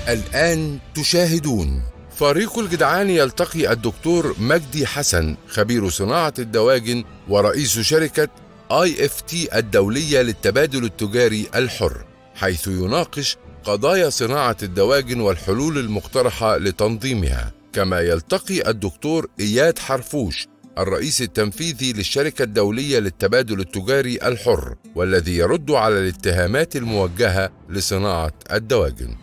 الآن تشاهدون فريق الجدعان يلتقي الدكتور مجدي حسن خبير صناعة الدواجن ورئيس شركة اي اف تي الدولية للتبادل التجاري الحر حيث يناقش قضايا صناعة الدواجن والحلول المقترحة لتنظيمها كما يلتقي الدكتور إياد حرفوش الرئيس التنفيذي للشركة الدولية للتبادل التجاري الحر والذي يرد على الاتهامات الموجهة لصناعة الدواجن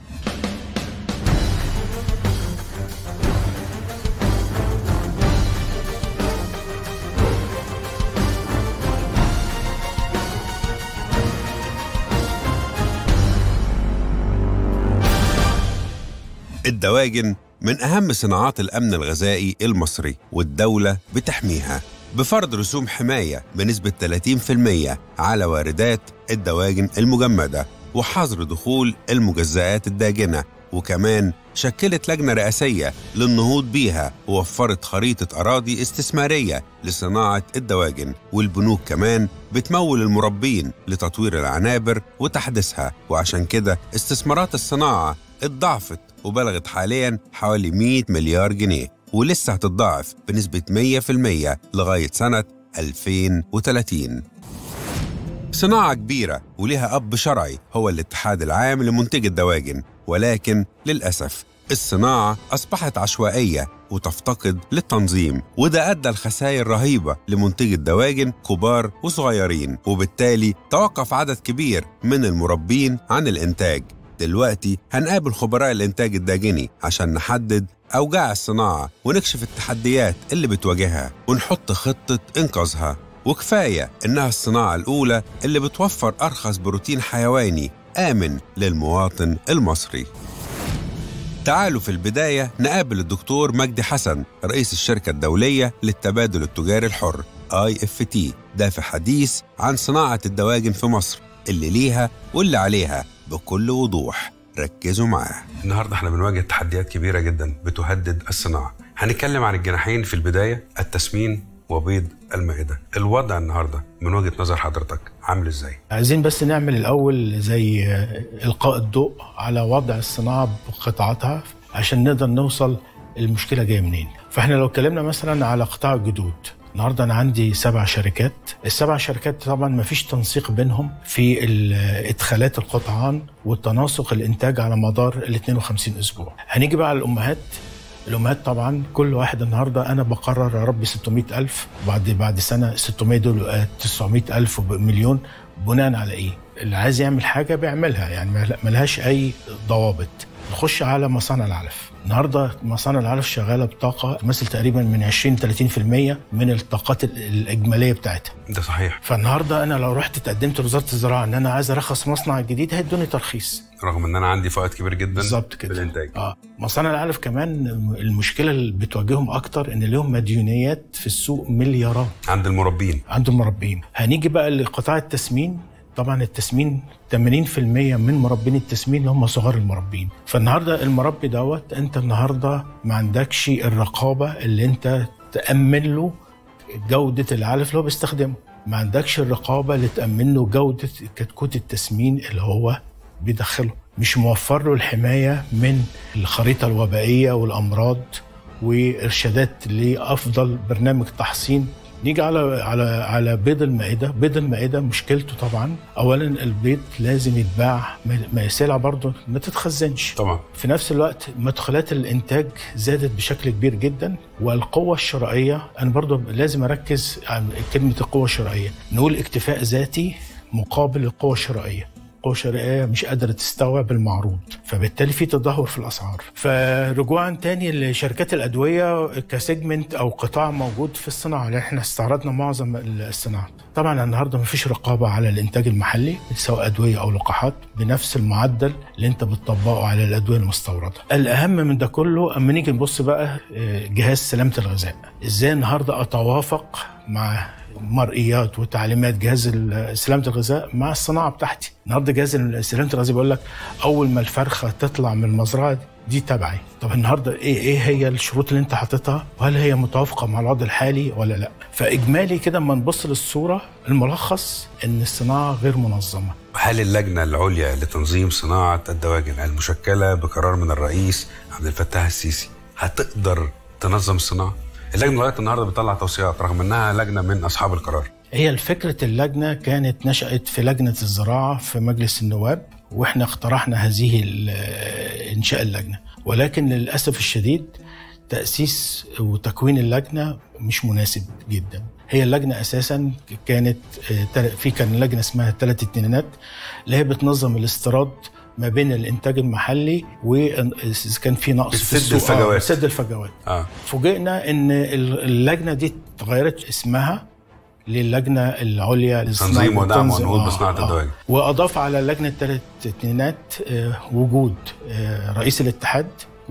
الدواجن من أهم صناعات الأمن الغذائي المصري والدولة بتحميها بفرض رسوم حماية بنسبة 30% على واردات الدواجن المجمدة وحظر دخول المجزئات الداجنة وكمان شكلت لجنة رئاسية للنهوض بيها ووفرت خريطة أراضي استثمارية لصناعة الدواجن والبنوك كمان بتمول المربين لتطوير العنابر وتحديثها وعشان كده استثمارات الصناعة اتضاعفت وبلغت حاليا حوالي 100 مليار جنيه ولسه هتتضاعف بنسبة 100% لغاية سنة 2030 صناعة كبيرة وليها أب شرعي هو الاتحاد العام لمنتج الدواجن ولكن للأسف الصناعة أصبحت عشوائية وتفتقد للتنظيم وده أدى لخسائر رهيبة لمنتجي الدواجن كبار وصغيرين وبالتالي توقف عدد كبير من المربين عن الإنتاج دلوقتي هنقابل خبراء الإنتاج الداجني عشان نحدد أوجاع الصناعة ونكشف التحديات اللي بتواجهها ونحط خطة إنقاذها وكفاية إنها الصناعة الأولى اللي بتوفر أرخص بروتين حيواني آمن للمواطن المصري تعالوا في البداية نقابل الدكتور مجدي حسن رئيس الشركة الدولية للتبادل التجاري الحر IFT ده في حديث عن صناعة الدواجن في مصر اللي ليها واللي عليها بكل وضوح ركزوا معاه النهارده احنا بنواجه تحديات كبيره جدا بتهدد الصناعه هنتكلم عن الجناحين في البدايه التسمين وبيض المائده الوضع النهارده من وجهه نظر حضرتك عامل ازاي عايزين بس نعمل الاول زي القاء الضوء على وضع الصناعه بقطاعاتها عشان نقدر نوصل المشكله جايه منين فاحنا لو اتكلمنا مثلا على قطاع الجدود النهارده انا عندي سبع شركات السبع شركات طبعا ما فيش تنسيق بينهم في ادخالات القطعان والتناسق الانتاج على مدار ال 52 اسبوع هنيجي بقى على الامهات الامهات طبعا كل واحد النهارده انا بقرر يا رب 600000 بعد بعد سنه 600 دول 900000 مليون بناء على ايه؟ اللي عايز يعمل حاجه بيعملها يعني ملهاش اي ضوابط نخش على مصانع العلف النهارده مصانع العلف شغاله بطاقه تمثل تقريبا من 20 30% من الطاقات الاجماليه بتاعتها ده صحيح فالنهارده انا لو رحت اتقدمت لوزاره الزراعه ان انا عايز ارخص مصنع جديد هيدوني ترخيص رغم ان انا عندي فائض كبير جدا بالظبط كده بالانتاج اه مصانع العلف كمان المشكله اللي بتواجههم اكتر ان لهم مديونيات في السوق مليارات عند المربين عند المربين هنيجي بقى لقطاع التسمين طبعا التسمين 80% من مربين التسمين اللي هم صغار المربين فالنهارده المربي دوت انت النهارده ما عندكش الرقابه اللي انت تامن له جوده العلف اللي هو بيستخدمه ما عندكش الرقابه اللي تامن له جوده كتكوت التسمين اللي هو بيدخله مش موفر له الحمايه من الخريطه الوبائيه والامراض وارشادات لافضل برنامج تحصين نيجي على على على بيض المائده، بيض المائده مشكلته طبعا اولا البيض لازم يتباع ما سلعه برضه ما تتخزنش. طبعا في نفس الوقت مدخلات الانتاج زادت بشكل كبير جدا والقوه الشرائيه انا برضه لازم اركز على كلمه القوه الشرائيه، نقول اكتفاء ذاتي مقابل القوه الشرائيه. القوة الشرائية مش قادرة تستوعب المعروض فبالتالي في تدهور في الأسعار فرجوعا تاني لشركات الأدوية كسيجمنت أو قطاع موجود في الصناعة لأن احنا استعرضنا معظم الصناعات طبعا النهارده مفيش رقابة على الإنتاج المحلي سواء أدوية أو لقاحات بنفس المعدل اللي أنت بتطبقه على الأدوية المستوردة الأهم من ده كله أما نيجي نبص بقى جهاز سلامة الغذاء إزاي النهارده أتوافق مع مرئيات وتعليمات جهاز سلامه الغذاء مع الصناعه بتاعتي النهارده جهاز سلامه الغذاء بيقول لك اول ما الفرخه تطلع من المزرعه دي تبعي طب النهارده ايه ايه هي الشروط اللي انت حاططها وهل هي متوافقه مع الوضع الحالي ولا لا فاجمالي كده اما نبص للصوره الملخص ان الصناعه غير منظمه هل اللجنه العليا لتنظيم صناعه الدواجن المشكله بقرار من الرئيس عبد الفتاح السيسي هتقدر تنظم الصناعه؟ اللجنه لغايه النهارده بتطلع توصيات رغم انها لجنه من اصحاب القرار. هي فكرة اللجنة كانت نشأت في لجنة الزراعة في مجلس النواب واحنا اقترحنا هذه ال- انشاء اللجنة ولكن للأسف الشديد تأسيس وتكوين اللجنة مش مناسب جدا هي اللجنة أساسا كانت آه، تل- في كان لجنة اسمها الثلاث اتنينات اللي هي بتنظم الاستيراد ما بين الانتاج المحلي وكان في نقص في بتسد السوق آه، الفجوات. بتسد الفجوات اه فوجئنا ان ال- اللجنه دي اتغيرت اسمها للجنه العليا للصناعة تنظيم ودعم والتنظيم. ونهوض بصناعة الدواجن. واضاف على لجنه الثلاث اتنينات آه، وجود آه، رئيس الاتحاد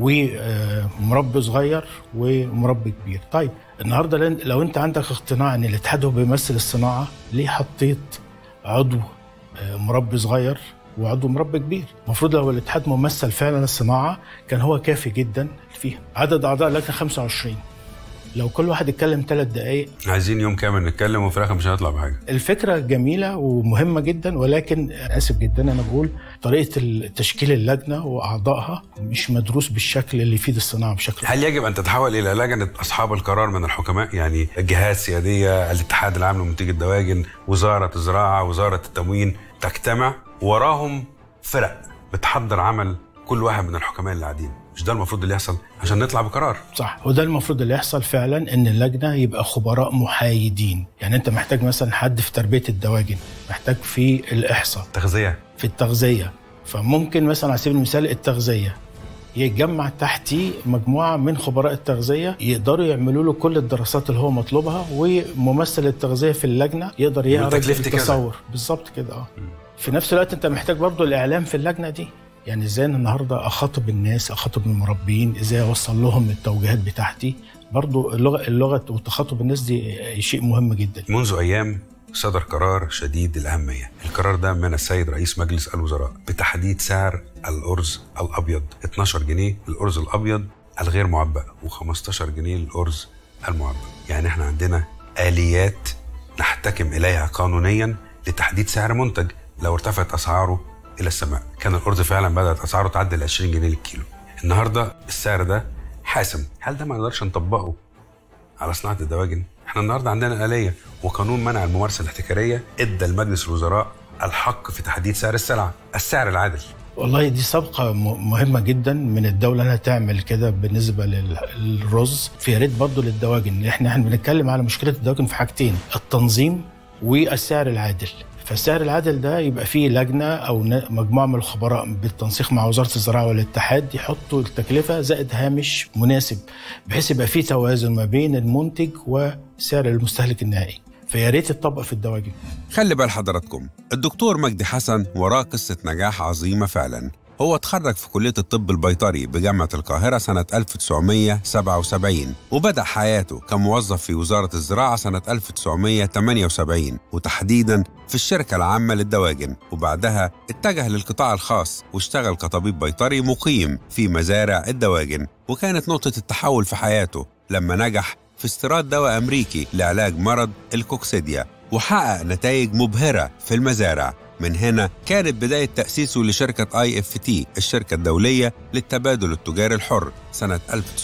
ومربي صغير ومربي كبير طيب النهارده لن- لو انت عندك اقتناع ان الاتحاد هو بيمثل الصناعه ليه حطيت عضو آه، مربي صغير وعضو مربي كبير المفروض لو الاتحاد ممثل فعلا الصناعه كان هو كافي جدا فيها عدد اعضاء اللجنه 25 لو كل واحد اتكلم ثلاث دقائق عايزين يوم كامل نتكلم وفي الاخر مش هنطلع بحاجه. الفكرة جميلة ومهمة جدا ولكن أنا آسف جدا أنا بقول طريقة تشكيل اللجنة وأعضائها مش مدروس بالشكل اللي يفيد الصناعة بشكل هل يجب ان تتحول الى لجنه اصحاب القرار من الحكماء يعني جهات سياديه الاتحاد العام لمنتجي الدواجن وزاره الزراعه وزاره التموين تجتمع وراهم فرق بتحضر عمل كل واحد من الحكماء اللي قاعدين مش ده المفروض اللي يحصل عشان نطلع بقرار صح وده المفروض اللي يحصل فعلا ان اللجنه يبقى خبراء محايدين يعني انت محتاج مثلا حد في تربيه الدواجن محتاج في الاحصاء تغذيه في التغذيه فممكن مثلا على سبيل المثال التغذيه يتجمع تحتيه مجموعه من خبراء التغذيه يقدروا يعملوا له كل الدراسات اللي هو مطلوبها وممثل التغذيه في اللجنه يقدر يعرض تكلفتي كذا. التصور بالظبط كده اه في نفس الوقت انت محتاج برضو الاعلام في اللجنه دي يعني ازاي أنا النهارده اخاطب الناس اخاطب المربين ازاي اوصل لهم التوجيهات بتاعتي برضو اللغه اللغه وتخاطب الناس دي شيء مهم جدا منذ ايام صدر قرار شديد الاهميه القرار ده من السيد رئيس مجلس الوزراء بتحديد سعر الارز الابيض 12 جنيه الارز الابيض الغير معبأ و15 جنيه الارز المعبأ يعني احنا عندنا اليات نحتكم اليها قانونيا لتحديد سعر منتج لو ارتفعت اسعاره الى السماء كان الارز فعلا بدات اسعاره تعدي ال 20 جنيه للكيلو النهارده السعر ده حاسم هل ده ما نقدرش نطبقه على صناعه الدواجن احنا النهارده عندنا آلية وقانون منع الممارسة الاحتكارية ادى لمجلس الوزراء الحق في تحديد سعر السلعة السعر العادل والله دي سابقة م- مهمة جدا من الدولة انها تعمل كده بالنسبة لل- للرز في ريت برضه للدواجن احنا احنا بنتكلم على مشكلة الدواجن في حاجتين التنظيم والسعر العادل فالسعر العادل ده يبقى فيه لجنة أو ن- مجموعة من الخبراء بالتنسيق مع وزارة الزراعة والاتحاد يحطوا التكلفة زائد هامش مناسب بحيث يبقى فيه توازن ما بين المنتج وسعر المستهلك النهائي فيا ريت يتطبق في الدواجن خلي بال حضراتكم الدكتور مجدي حسن وراه قصة نجاح عظيمة فعلا هو اتخرج في كلية الطب البيطري بجامعة القاهرة سنة 1977 وبدأ حياته كموظف في وزارة الزراعة سنة 1978 وتحديدا في الشركة العامة للدواجن وبعدها اتجه للقطاع الخاص واشتغل كطبيب بيطري مقيم في مزارع الدواجن وكانت نقطة التحول في حياته لما نجح في استيراد دواء أمريكي لعلاج مرض الكوكسيديا وحقق نتائج مبهرة في المزارع من هنا كانت بداية تأسيسه لشركة اي اف تي الشركة الدولية للتبادل التجاري الحر سنة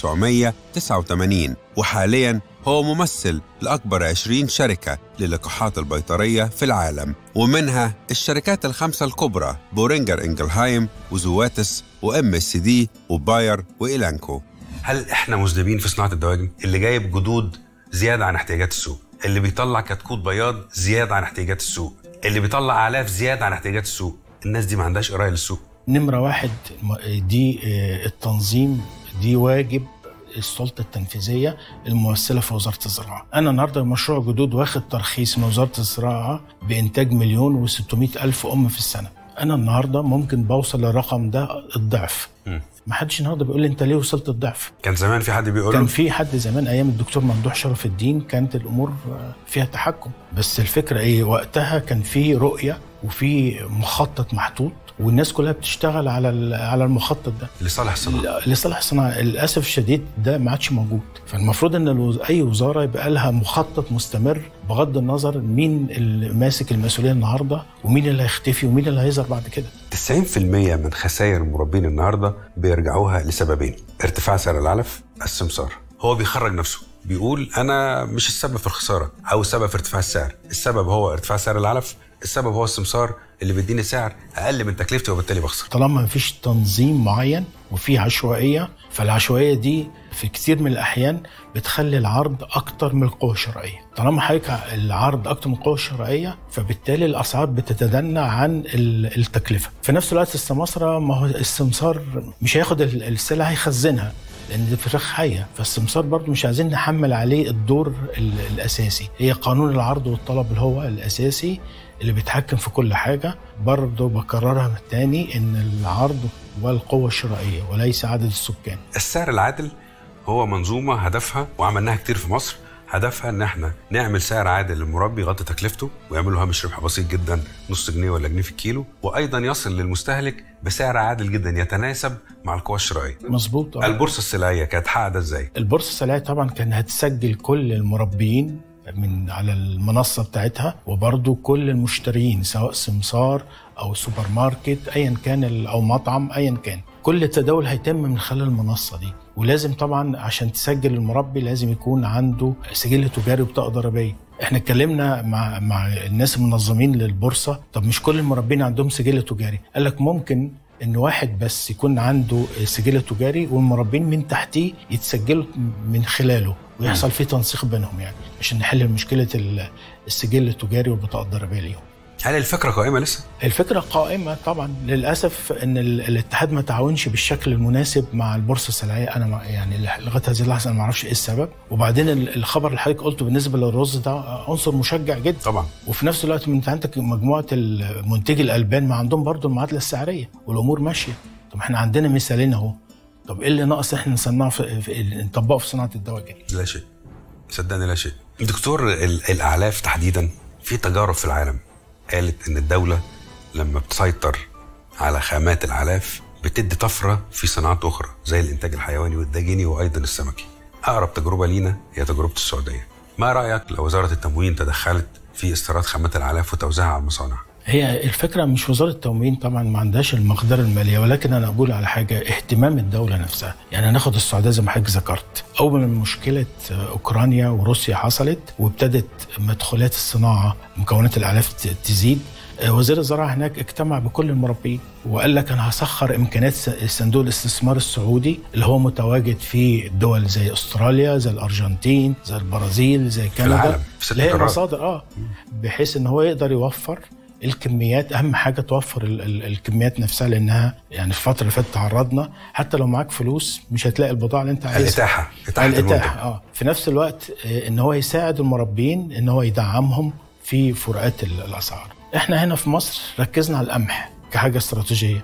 1989 وحاليا هو ممثل لأكبر 20 شركة للقاحات البيطرية في العالم ومنها الشركات الخمسة الكبرى بورينجر إنجلهايم وزواتس وام اس دي وباير وإيلانكو هل احنا مذنبين في صناعة الدواجن اللي جايب جدود زيادة عن احتياجات السوق اللي بيطلع كتكوت بياض زيادة عن احتياجات السوق اللي بيطلع اعلاف زيادة عن احتياجات السوق الناس دي ما عندهاش قراية للسوق نمرة واحد م- دي آه، التنظيم دي واجب السلطة التنفيذية الممثلة في وزارة الزراعة أنا النهاردة مشروع جدود واخد ترخيص من وزارة الزراعة بإنتاج مليون وستمائة ألف أم في السنة أنا النهاردة ممكن بوصل للرقم ده الضعف مم. ما حدش النهارده بيقول لي انت ليه وصلت الضعف كان زمان في حد بيقول كان له في حد زمان ايام الدكتور ممدوح شرف الدين كانت الامور آه، فيها تحكم بس الفكره ايه وقتها كان في رؤيه وفي مخطط محطوط والناس كلها بتشتغل على ال- على المخطط ده لصالح الصناعه لصالح الصناعه للاسف الشديد ده ما عادش موجود فالمفروض ان الوز... اي وزاره يبقى لها مخطط مستمر بغض النظر مين اللي ماسك المسؤوليه النهارده ومين اللي هيختفي ومين اللي هيظهر بعد كده 90% من خسائر المربين النهارده بيرجعوها لسببين ارتفاع سعر العلف السمسار هو بيخرج نفسه بيقول انا مش السبب في الخساره او السبب في ارتفاع السعر السبب هو ارتفاع سعر العلف السبب هو السمسار اللي بيديني سعر اقل من تكلفتي وبالتالي بخسر طالما ما فيش تنظيم معين وفي عشوائيه فالعشوائيه دي في كتير من الاحيان بتخلي العرض اكتر من القوه الشرائيه طالما حضرتك العرض اكتر من القوه الشرائيه فبالتالي الاسعار بتتدنى عن ال- التكلفه في نفس الوقت السماسره ما هو السمسار مش هياخد ال- السلعه هيخزنها لان دي فراخ حيه فالسمسار برضو مش عايزين نحمل عليه الدور ال- الاساسي هي قانون العرض والطلب اللي هو الاساسي اللي بيتحكم في كل حاجه برضو بكررها تاني ان العرض والقوه الشرائيه وليس عدد السكان السعر العادل هو منظومه هدفها وعملناها كتير في مصر هدفها ان احنا نعمل سعر عادل للمربي يغطي تكلفته ويعمل له هامش ربح بسيط جدا نص جنيه ولا جنيه في الكيلو وايضا يصل للمستهلك بسعر عادل جدا يتناسب مع القوى الشرائيه مظبوط آه. البورصه السلعيه كانت حقق ده ازاي البورصه السلعيه طبعا كان هتسجل كل المربيين من على المنصه بتاعتها وبرضو كل المشترين سواء سمسار او سوبر ماركت ايا كان ال- او مطعم ايا كان كل التداول هيتم من خلال المنصه دي ولازم طبعا عشان تسجل المربي لازم يكون عنده سجل تجاري وبطاقه ضريبيه احنا اتكلمنا مع مع الناس المنظمين للبورصه طب مش كل المربين عندهم سجل تجاري قال لك ممكن ان واحد بس يكون عنده سجل تجاري والمربين من تحتيه يتسجلوا من خلاله ويحصل فيه تنسيق بينهم يعني عشان نحل مشكله ال- السجل التجاري والبطاقه الضريبيه اليوم هل الفكره قائمه لسه الفكرة قائمة طبعا للأسف أن ال- الاتحاد ما تعاونش بالشكل المناسب مع البورصة السلعية أنا ما- يعني لغاية هذه اللحظة أنا ما أعرفش إيه السبب وبعدين ال- الخبر اللي حضرتك قلته بالنسبة للرز ده عنصر مشجع جدا طبعا وفي نفس الوقت من انت عندك مجموعه منتجي الالبان ما عندهم برضو المعادله السعريه والامور ماشيه طب احنا عندنا مثالين اهو طب ايه اللي ناقص احنا نصنعه في, في نطبقه في صناعه الدواجن لا شيء صدقني لا شيء دكتور ال- الاعلاف تحديدا في تجارب في العالم قالت ان الدوله لما بتسيطر على خامات الاعلاف بتدي طفره في صناعات اخرى زي الانتاج الحيواني والداجني وايضا السمكي اقرب تجربه لينا هي تجربه السعوديه ما رايك لو وزاره التموين تدخلت في استيراد خامات الاعلاف وتوزيعها على المصانع هي الفكره مش وزاره التموين طبعا ما عندهاش المقدره الماليه ولكن انا اقول على حاجه اهتمام الدوله نفسها يعني هناخد السعوديه زي ما حضرتك ذكرت اول ما مشكله اوكرانيا وروسيا حصلت وابتدت مدخولات الصناعه مكونات الاعلاف ت- تزيد وزير الزراعه هناك اجتمع بكل المربين وقال لك انا هسخر امكانيات س- صندوق الاستثمار السعودي اللي هو متواجد في دول زي استراليا زي الارجنتين زي البرازيل زي كندا العالم، في ست اللي هي قارات. المصادر اه بحيث ان هو يقدر يوفر الكميات اهم حاجه توفر ال- ال- الكميات نفسها لانها يعني في الفتره اللي فاتت تعرضنا حتى لو معاك فلوس مش هتلاقي البضاعه اللي انت عايزها الاتاحه اتاحه الاتاحه المنتج اه في نفس الوقت آه، ان هو يساعد المربين ان هو يدعمهم في فروقات ال- الاسعار احنا هنا في مصر ركزنا على القمح كحاجه استراتيجيه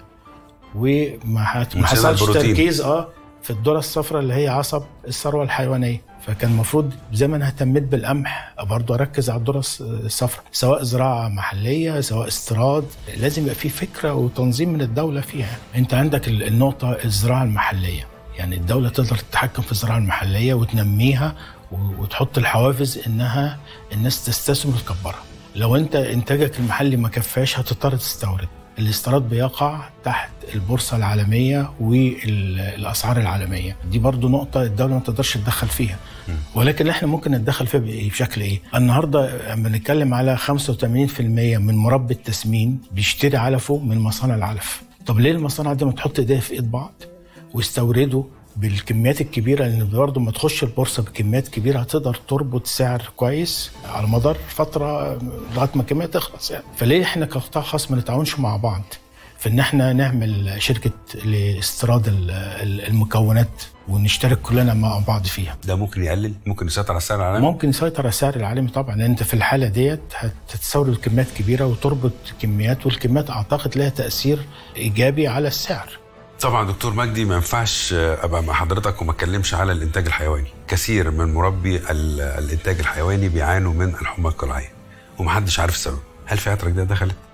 وما حت- ما ونسينا حصلش البروتين. تركيز اه في الذره الصفراء اللي هي عصب الثروه الحيوانيه فكان المفروض زي ما انا اهتميت بالقمح برضه اركز على الذره الص- الصفراء سواء زراعه محليه سواء استيراد لازم يبقى في فكره وتنظيم من الدوله فيها انت عندك ال- النقطه الزراعه المحليه يعني الدوله تقدر تتحكم في الزراعه المحليه وتنميها و- وتحط الحوافز انها الناس تستثمر وتكبرها لو انت انتاجك المحلي ما كفاش هتضطر تستورد الاستيراد بيقع تحت البورصة العالمية والأسعار العالمية دي برضو نقطة الدولة ما تقدرش تتدخل فيها ولكن احنا ممكن نتدخل فيها بإيه؟ بشكل ايه النهاردة لما بنتكلم على 85% من مربي التسمين بيشتري علفه من مصانع العلف طب ليه المصانع دي ما تحط ايديها في ايد بعض ويستوردوا بالكميات الكبيره لان برضه ما تخش البورصه بكميات كبيره هتقدر تربط سعر كويس على مدار فتره لغايه ما الكميه تخلص يعني فليه احنا كقطاع خاص ما نتعاونش مع بعض في ان احنا نعمل شركه لاستيراد ال- ال- المكونات ونشترك كلنا مع بعض فيها ده ممكن يقلل ممكن يسيطر على السعر العالمي ممكن يسيطر على السعر العالمي طبعا لان انت في الحاله ديت هتستورد كميات كبيره وتربط كميات والكميات اعتقد لها تاثير ايجابي على السعر طبعا دكتور مجدي ما ينفعش ابقى مع حضرتك وما اتكلمش على الانتاج الحيواني كثير من مربي ال- الانتاج الحيواني بيعانوا من الحمى القلعيه ومحدش عارف السبب هل في عطره جديده دخلت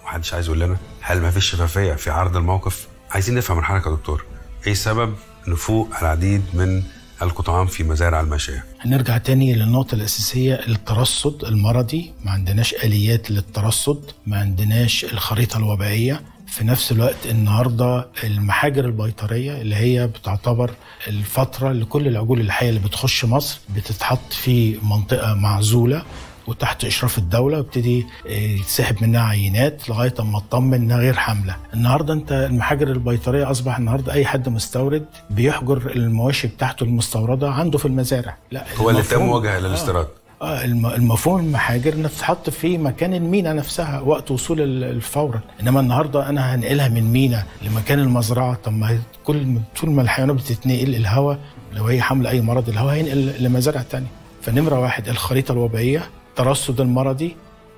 محدش عايز يقول لنا هل ما فيش شفافيه في عرض الموقف عايزين نفهم من حضرتك يا دكتور ايه سبب نفوق العديد من القطعان في مزارع الماشيه هنرجع تاني للنقطة الأساسية الترصد المرضي ما عندناش آليات للترصد ما عندناش الخريطة الوبائية في نفس الوقت النهاردة المحاجر البيطرية اللي هي بتعتبر الفترة اللي كل العجول الحية اللي بتخش مصر بتتحط في منطقة معزولة وتحت اشراف الدوله ويبتدي يتسحب منها عينات لغايه اما اطمن انها غير حامله. النهارده انت المحاجر البيطريه اصبح النهارده اي حد مستورد بيحجر المواشي بتاعته المستورده عنده في المزارع. لا هو اللي تم المفهوم- وجه للاستيراد اه الم- المفهوم المحاجر انها تتحط في مكان المينا نفسها وقت وصول ال- الفورا انما النهارده انا هنقلها من مينا لمكان المزرعه طب ما هي كل طول ما الحيوانات بتتنقل الهواء لو هي حامله اي مرض الهواء هينقل لمزارع تانية فنمره واحد الخريطه الوبائيه الترصد المرضي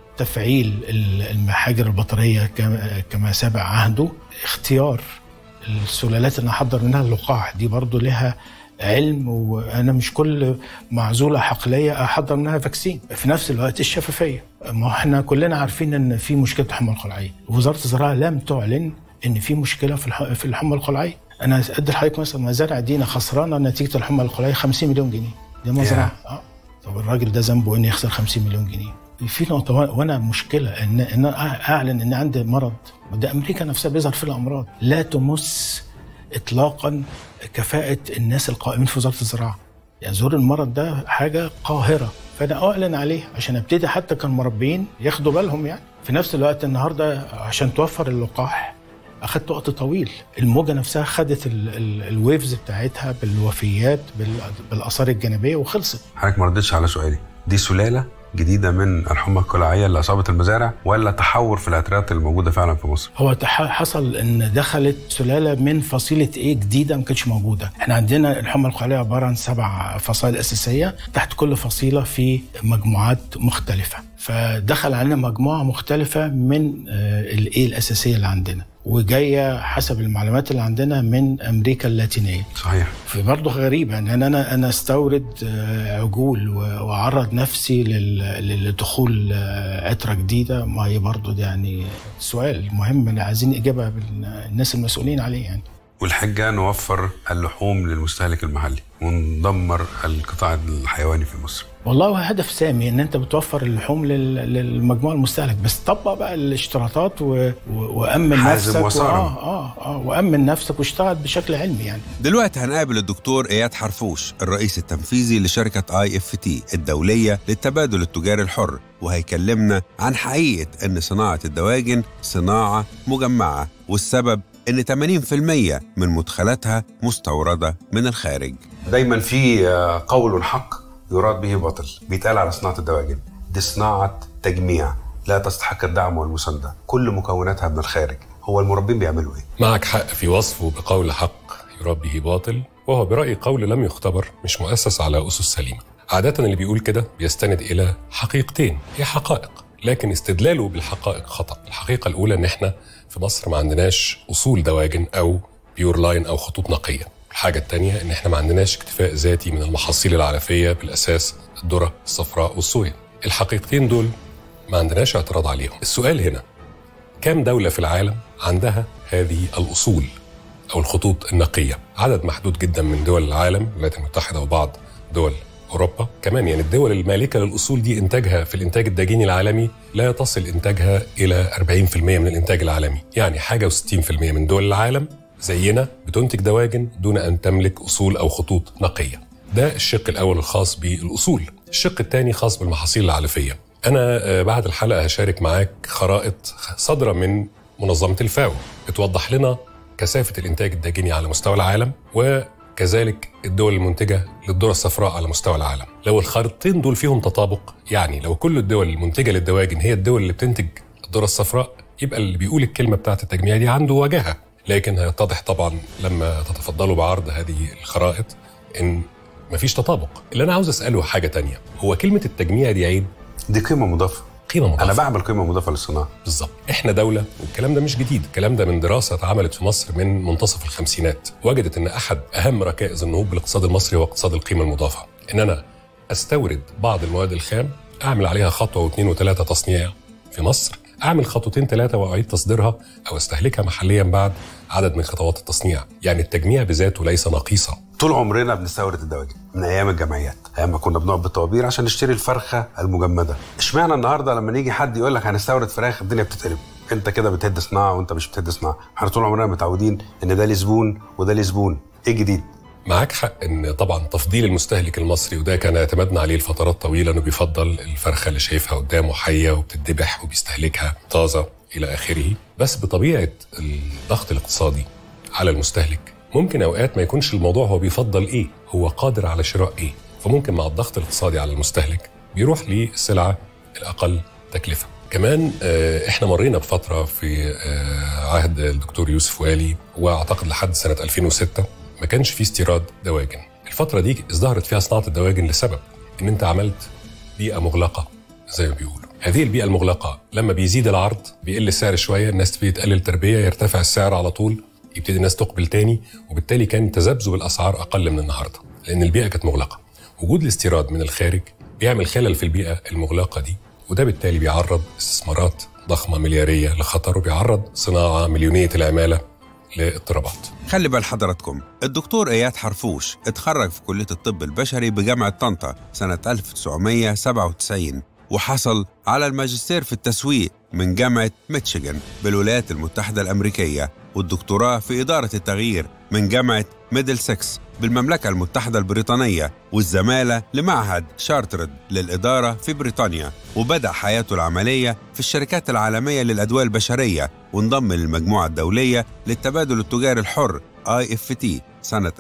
تفعيل ال- المحاجر البطريه كما- كما سابق عهده اختيار السلالات اللي هحضر منها اللقاح دي برضو لها علم وانا مش كل معزوله حقليه احضر منها فاكسين في نفس الوقت الشفافيه ما احنا كلنا عارفين ان في مشكله حمى القلعيه وزاره الزراعه لم تعلن ان في مشكله في الح- في الحمى القلعيه انا ادي لحضرتك مثلا مزارع دينا خسرانه نتيجه الحمى القلعيه 50 مليون جنيه دي مزرعه اه طب الراجل ده ذنبه انه يخسر 50 مليون جنيه في نقطة وأنا- وأنا مشكلة إن إن أنا أعلن إن عندي مرض وده أمريكا نفسها بيظهر في الأمراض لا تمس إطلاقا كفاءة الناس القائمين في وزارة الزراعة يعني ظهور المرض ده حاجة قاهرة فأنا أعلن عليه عشان أبتدي حتى كمربين ياخدوا بالهم يعني في نفس الوقت النهاردة عشان توفر اللقاح اخدت وقت طويل الموجه نفسها خدت ال- ال- الويفز بتاعتها بالوفيات بال- بالاثار الجانبيه وخلصت حضرتك ما ردتش على سؤالي دي سلاله جديده من الحمى القلعيه اللي اصابت المزارع ولا تحور في العطريات الموجوده فعلا في مصر هو تح- حصل ان دخلت سلاله من فصيله ايه جديده ما كانتش موجوده احنا عندنا الحمى القلعيه عباره عن سبع فصائل اساسيه تحت كل فصيله في مجموعات مختلفه فدخل علينا مجموعه مختلفه من آه، الايه الاساسيه اللي عندنا وجايه حسب المعلومات اللي عندنا من امريكا اللاتينيه صحيح فبرضه غريبة ان انا انا استورد آه، عجول و- واعرض نفسي لل- لدخول آه، عترة جديدة ما هي برضه ده يعني سؤال مهم اللي عايزين اجابة بالناس المسؤولين عليه يعني والحجه نوفر اللحوم للمستهلك المحلي وندمر القطاع الحيواني في مصر والله هو هدف سامي ان انت بتوفر اللحوم لل- للمجموع المستهلك بس طبق بقى الاشتراطات و... و... وامن حازم نفسك وصارم. اه اه اه وامن نفسك واشتغل بشكل علمي يعني دلوقتي هنقابل الدكتور اياد حرفوش الرئيس التنفيذي لشركه اي اف تي الدوليه للتبادل التجاري الحر وهيكلمنا عن حقيقه ان صناعه الدواجن صناعه مجمعه والسبب ان 80% من مدخلاتها مستورده من الخارج دايما في آه، قول حق يراد به باطل بيتقال على صناعه الدواجن دي صناعه تجميع لا تستحق الدعم والمسانده كل مكوناتها من الخارج هو المربين بيعملوا ايه معك حق في وصفه بقول حق يراد به باطل وهو برأيي قول لم يختبر مش مؤسس على أسس سليمة عادة اللي بيقول كده بيستند إلى حقيقتين هي حقائق لكن استدلاله بالحقائق خطأ الحقيقة الأولى إن إحنا في مصر ما عندناش أصول دواجن أو بيور لاين أو خطوط نقية الحاجة التانية إن إحنا ما عندناش اكتفاء ذاتي من المحاصيل العلفية بالأساس الذرة الصفراء والصويا الحقيقتين دول ما عندناش اعتراض عليهم السؤال هنا كم دولة في العالم عندها هذه الأصول أو الخطوط النقية عدد محدود جدا من دول العالم الولايات المتحدة وبعض دول أوروبا كمان يعني الدول المالكة للأصول دي إنتاجها في الإنتاج الداجيني العالمي لا تصل إنتاجها إلى 40% من الإنتاج العالمي يعني حاجة و60% من دول العالم زينا بتنتج دواجن دون أن تملك أصول أو خطوط نقية ده الشق الأول الخاص بالأصول الشق الثاني خاص بالمحاصيل العلفية أنا آه، بعد الحلقة هشارك معاك خرائط صادرة من منظمة الفاو بتوضح لنا كثافة الإنتاج الداجيني على مستوى العالم وكذلك الدول المنتجة للذرة الصفراء على مستوى العالم لو الخريطتين دول فيهم تطابق يعني لو كل الدول المنتجة للدواجن هي الدول اللي بتنتج الذرة الصفراء يبقى اللي بيقول الكلمة بتاعت التجميع دي عنده وجاهة لكن هيتضح طبعا لما تتفضلوا بعرض هذه الخرائط ان مفيش تطابق اللي انا عاوز اساله حاجه تانية هو كلمه التجميع دي عيب دي قيمه مضافه قيمه مضافه انا بعمل قيمه مضافه للصناعه بالظبط احنا دولة والكلام ده مش جديد الكلام ده من دراسة اتعملت في مصر من منتصف الخمسينات وجدت ان احد اهم ركائز النهوض بالاقتصاد المصري هو اقتصاد القيمة المضافة ان انا استورد بعض المواد الخام اعمل عليها خطوة واثنين وثلاثة تصنيع في مصر اعمل خطوتين ثلاثه واعيد تصديرها او استهلكها محليا بعد عدد من خطوات التصنيع يعني التجميع بذاته ليس نقيصه طول عمرنا بنستورد الدواجن من ايام الجمعيات ايام ما كنا بنقعد بالطوابير عشان نشتري الفرخه المجمده اشمعنى النهارده لما نيجي حد يقول لك هنستورد فراخ الدنيا بتتقلب انت كده بتهد صناعه وانت مش بتهد صناعه احنا طول عمرنا متعودين ان ده ليه زبون وده ليه زبون ايه جديد معاك حق ان طبعا تفضيل المستهلك المصري وده كان اعتمادنا عليه لفترات طويله انه بيفضل الفرخه اللي شايفها قدامه حيه وبتتذبح وبيستهلكها طازه الى اخره بس بطبيعه الضغط الاقتصادي على المستهلك ممكن اوقات ما يكونش الموضوع هو بيفضل ايه هو قادر على شراء ايه فممكن مع الضغط الاقتصادي على المستهلك بيروح للسلعه الاقل تكلفه كمان آه، احنا مرينا بفتره في آه، عهد الدكتور يوسف والي واعتقد لحد سنه 2006 ما كانش في استيراد دواجن الفتره دي ازدهرت فيها صناعه الدواجن لسبب ان انت عملت بيئه مغلقه زي ما بيقولوا هذه البيئه المغلقه لما بيزيد العرض بيقل السعر شويه الناس تبتدي تقلل تربيه يرتفع السعر على طول يبتدي الناس تقبل تاني وبالتالي كان تذبذب الاسعار اقل من النهارده لان البيئه كانت مغلقه وجود الاستيراد من الخارج بيعمل خلل في البيئه المغلقه دي وده بالتالي بيعرض استثمارات ضخمه ملياريه لخطر وبيعرض صناعه مليونيه العماله لاضطرابات خلي بال حضراتكم الدكتور اياد حرفوش اتخرج في كليه الطب البشري بجامعه طنطا سنه 1997 وحصل على الماجستير في التسويق من جامعه ميتشيغان بالولايات المتحده الامريكيه والدكتوراه في اداره التغيير من جامعه ميدل سكس بالمملكة المتحدة البريطانية والزمالة لمعهد شارترد للإدارة في بريطانيا وبدأ حياته العملية في الشركات العالمية للأدوية البشرية وانضم للمجموعة الدولية للتبادل التجاري الحر IFT سنة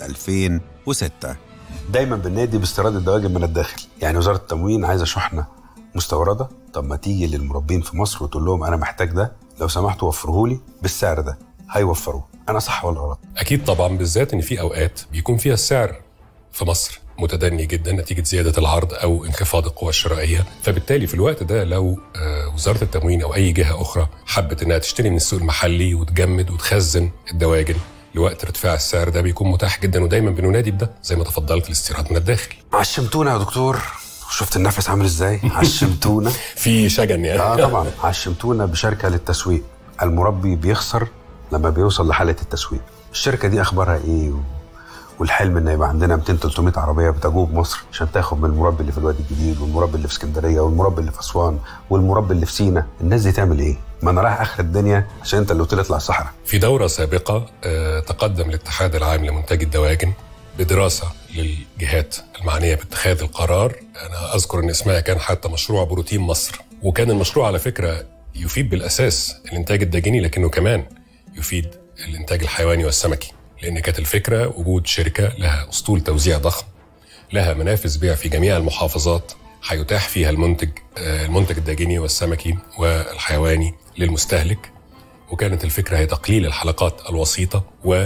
2006 دايما بننادي باستيراد الدواجن من الداخل يعني وزاره التموين عايزه شحنه مستورده طب ما تيجي للمربين في مصر وتقول لهم انا محتاج ده لو سمحتوا وفروه لي بالسعر ده هيوفروه انا صح ولا غلط اكيد طبعا بالذات ان في اوقات بيكون فيها السعر في مصر متدني جدا نتيجه زياده العرض او انخفاض القوى الشرائيه فبالتالي في الوقت ده لو آه، وزاره التموين او اي جهه اخرى حبت انها تشتري من السوق المحلي وتجمد وتخزن الدواجن لوقت ارتفاع السعر ده بيكون متاح جدا ودايما بننادي بده زي ما تفضلت الاستيراد من الداخل عشمتونا يا دكتور شفت النفس عامل ازاي عشمتونا في شجن يعني اه طبعا عشمتونا بشركه للتسويق المربي بيخسر لما بيوصل لحاله التسويق الشركه دي اخبارها ايه و... والحلم ان يبقى عندنا 200 300 عربيه بتجوب مصر عشان تاخد من المربي اللي في الوادي الجديد والمربي اللي في اسكندريه والمربي اللي في اسوان والمربي اللي في سينا الناس دي تعمل ايه ما انا رايح اخر الدنيا عشان انت اللي قلت لي اطلع الصحراء في دورة سابقة آه، تقدم الاتحاد العام لمنتجي الدواجن بدراسة للجهات المعنية باتخاذ القرار أنا أذكر أن اسمها كان حتى مشروع بروتين مصر وكان المشروع على فكرة يفيد بالأساس الإنتاج الداجني لكنه كمان يفيد الإنتاج الحيواني والسمكي لأن كانت الفكرة وجود شركة لها أسطول توزيع ضخم لها منافذ بيع في جميع المحافظات هيتاح فيها المنتج آه، المنتج الداجني والسمكي والحيواني للمستهلك وكانت الفكرة هي تقليل الحلقات الوسيطة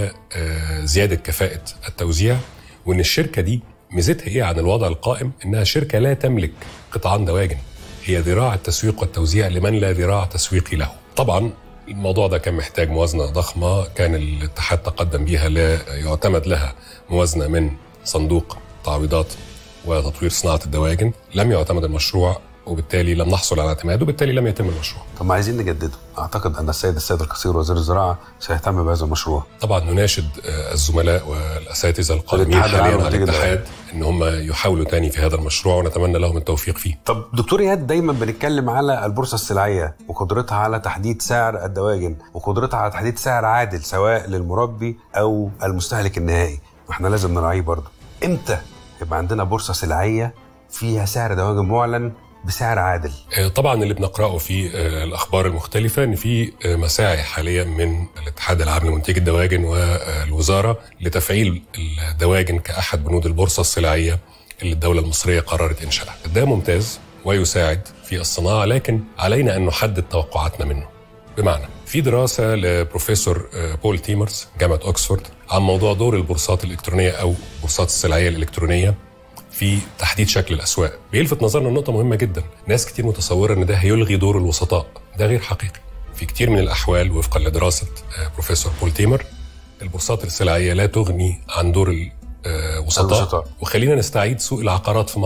وزيادة كفاءة التوزيع وإن الشركة دي ميزتها إيه عن الوضع القائم إنها شركة لا تملك قطعان دواجن هي ذراع التسويق والتوزيع لمن لا ذراع تسويقي له طبعا الموضوع ده كان محتاج موازنة ضخمة كان الاتحاد تقدم بيها لا يعتمد لها موازنة من صندوق تعويضات وتطوير صناعة الدواجن لم يعتمد المشروع وبالتالي لم نحصل على اعتماد وبالتالي لم يتم المشروع طب ما عايزين نجدده اعتقد ان السيد السيد القصير وزير الزراعه سيهتم بهذا المشروع طبعا نناشد آه، الزملاء والاساتذه القائمين الاتحاد حاليا العام على للمنتج الاتحاد ان هم يحاولوا تاني في هذا المشروع ونتمنى لهم التوفيق فيه طب دكتور اياد دايما بنتكلم على البورصه السلعيه وقدرتها على تحديد سعر الدواجن وقدرتها على تحديد سعر عادل سواء للمربي او المستهلك النهائي واحنا لازم نراعيه برضه امتى يبقى عندنا بورصه سلعيه فيها سعر دواجن معلن بسعر عادل آه، طبعا اللي بنقراه في آه، الاخبار المختلفه ان في آه، مساعي حاليا من الاتحاد العام لمنتجي الدواجن والوزاره لتفعيل الدواجن كاحد بنود البورصه السلعيه اللي الدوله المصريه قررت انشائها. ده ممتاز ويساعد في الصناعه لكن علينا ان نحدد توقعاتنا منه. بمعنى في دراسه لبروفيسور آه، بول تيمرز جامعه اوكسفورد عن موضوع دور البورصات الالكترونيه او البورصات السلعيه الالكترونيه في تحديد شكل الاسواق بيلفت نظرنا لنقطه مهمه جدا ناس كتير متصوره ان ده هيلغي دور الوسطاء ده غير حقيقي في كتير من الاحوال وفقا لدراسه آه، بروفيسور بول تيمر البورصات السلعيه لا تغني عن دور الوسطاء الوسطاء. وخلينا نستعيد سوق العقارات في مصر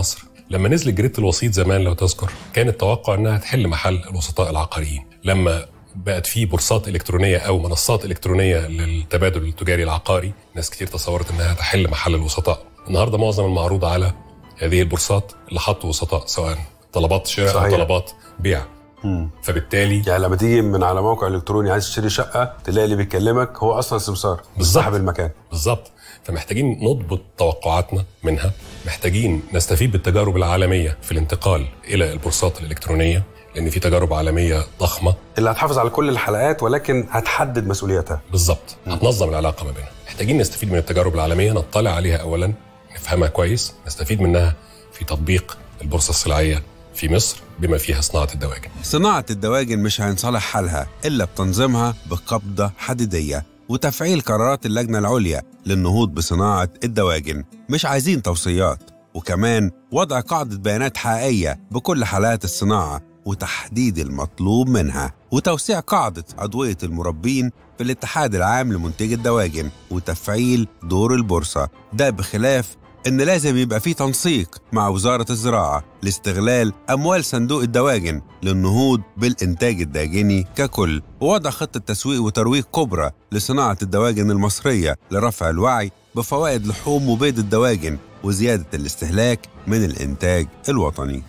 لما نزل جريدة الوسيط زمان لو تذكر كان التوقع انها تحل محل الوسطاء العقاريين لما بقت في بورصات الكترونيه او منصات الكترونيه للتبادل التجاري العقاري ناس كتير تصورت انها تحل محل الوسطاء النهارده معظم المعروض على هذه البورصات اللي حطوا وسطاء سواء طلبات شراء او صحيح. طلبات بيع فبالتالي يعني لما تيجي من على موقع الكتروني عايز تشتري شقه تلاقي اللي بيكلمك هو اصلا سمسار بالظبط. صاحب المكان بالظبط فمحتاجين نضبط توقعاتنا منها محتاجين نستفيد بالتجارب العالميه في الانتقال الى البورصات الالكترونيه لان في تجارب عالميه ضخمه اللي هتحافظ على كل الحلقات ولكن هتحدد مسؤولياتها بالظبط هتنظم العلاقه ما بينها محتاجين نستفيد من التجارب العالميه نطلع عليها اولا نفهمها كويس نستفيد منها في تطبيق البورصه السلعيه في مصر بما فيها صناعه الدواجن صناعة الدواجن مش هينصلح حالها إلا بتنظيمها بقبضة حديدية وتفعيل قرارات اللجنة العليا للنهوض بصناعة الدواجن مش عايزين توصيات وكمان وضع قاعدة بيانات حقيقية بكل حالات الصناعة وتحديد المطلوب منها وتوسيع قاعدة أضوية المربين في الاتحاد العام لمنتجي الدواجن وتفعيل دور البورصة ده بخلاف إن لازم يبقى في تنسيق مع وزارة الزراعة لاستغلال أموال صندوق الدواجن للنهوض بالإنتاج الداجني ككل ووضع خطة تسويق وترويج كبرى لصناعة الدواجن المصرية لرفع الوعي بفوائد لحوم وبيض الدواجن وزيادة الاستهلاك من الإنتاج الوطني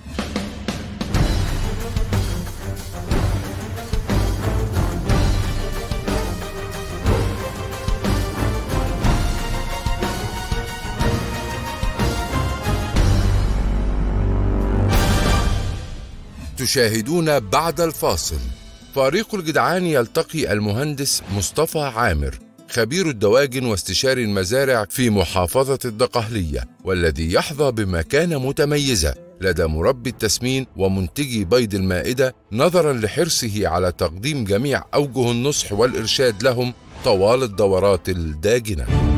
تشاهدون بعد الفاصل فريق الجدعان يلتقي المهندس مصطفى عامر خبير الدواجن واستشاري المزارع في محافظة الدقهلية والذي يحظى بمكانة متميزة لدى مربي التسمين ومنتجي بيض المائدة نظرا لحرصه على تقديم جميع أوجه النصح والإرشاد لهم طوال الدورات الداجنة